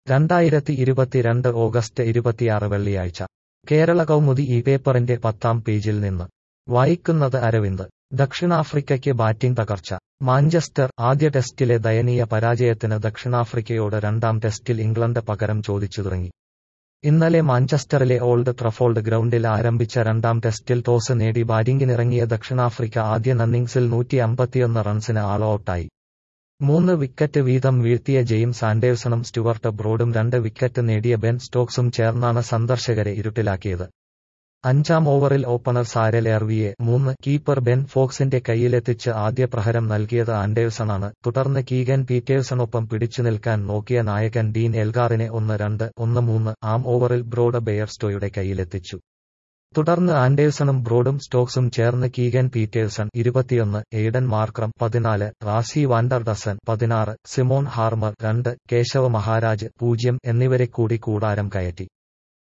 രണ്ടായിരത്തി ഇരുപത്തിരണ്ട് ഓഗസ്റ്റ് ഇരുപത്തിയാറ് വെള്ളിയാഴ്ച കേരള കൗമുദി ഈ പേപ്പറിന്റെ പത്താം പേജിൽ നിന്ന് വായിക്കുന്നത് അരവിന്ദ് ദക്ഷിണാഫ്രിക്കയ്ക്ക് ബാറ്റിംഗ് തകർച്ച മാഞ്ചസ്റ്റർ ആദ്യ ടെസ്റ്റിലെ ദയനീയ പരാജയത്തിന് ദക്ഷിണാഫ്രിക്കയോട് രണ്ടാം ടെസ്റ്റിൽ ഇംഗ്ലണ്ട് പകരം ചോദിച്ചു തുടങ്ങി ഇന്നലെ മാഞ്ചസ്റ്ററിലെ ഓൾഡ് ട്രഫോൾഡ് ഗ്രൗണ്ടിൽ ആരംഭിച്ച രണ്ടാം ടെസ്റ്റിൽ ടോസ് നേടി ബാറ്റിംഗിനിറങ്ങിയ ദക്ഷിണാഫ്രിക്ക ആദ്യ ഇന്നിംഗ്സിൽ നൂറ്റി അമ്പത്തിയൊന്ന് റൺസിന് ആൾ ഔട്ടായി മൂന്ന് വിക്കറ്റ് വീതം വീഴ്ത്തിയ ജെയിംസ് ആൻഡേഴ്സണും സ്റ്റുവർട്ട് ബ്രോഡും രണ്ട് വിക്കറ്റ് നേടിയ ബെൻ സ്റ്റോക്സും ചേർന്നാണ് സന്ദർശകരെ ഇരുട്ടിലാക്കിയത് അഞ്ചാം ഓവറിൽ ഓപ്പണർ സാരൽ എർവിയെ മൂന്ന് കീപ്പർ ബെൻ ഫോക്സിന്റെ കൈയിലെത്തിച്ച് ആദ്യ പ്രഹരം നൽകിയത് ആൻഡേഴ്സണാണ് തുടർന്ന് കീഗൻ പീറ്റേഴ്സണൊപ്പം പിടിച്ചു നിൽക്കാൻ നോക്കിയ നായകൻ ഡീൻ എൽഗാറിനെ ഒന്ന് രണ്ട് ഒന്ന് മൂന്ന് ആം ഓവറിൽ ബ്രോഡ് ബെയർസ്റ്റോയുടെ കൈയിലെത്തിച്ചു തുടർന്ന് ആൻഡേഴ്സണും ബ്രോഡും സ്റ്റോക്സും ചേർന്ന് കീഗൻ പീറ്റേഴ്സൺ ഇരുപത്തിയൊന്ന് എയ്ഡൻ മാർക്രം പതിനാല് റാസി വാൻഡർഡസൺ പതിനാറ് സിമോൺ ഹാർമർ രണ്ട് കേശവ മഹാരാജ് പൂജ്യം എന്നിവരെ കൂടി കൂടാരം കയറ്റി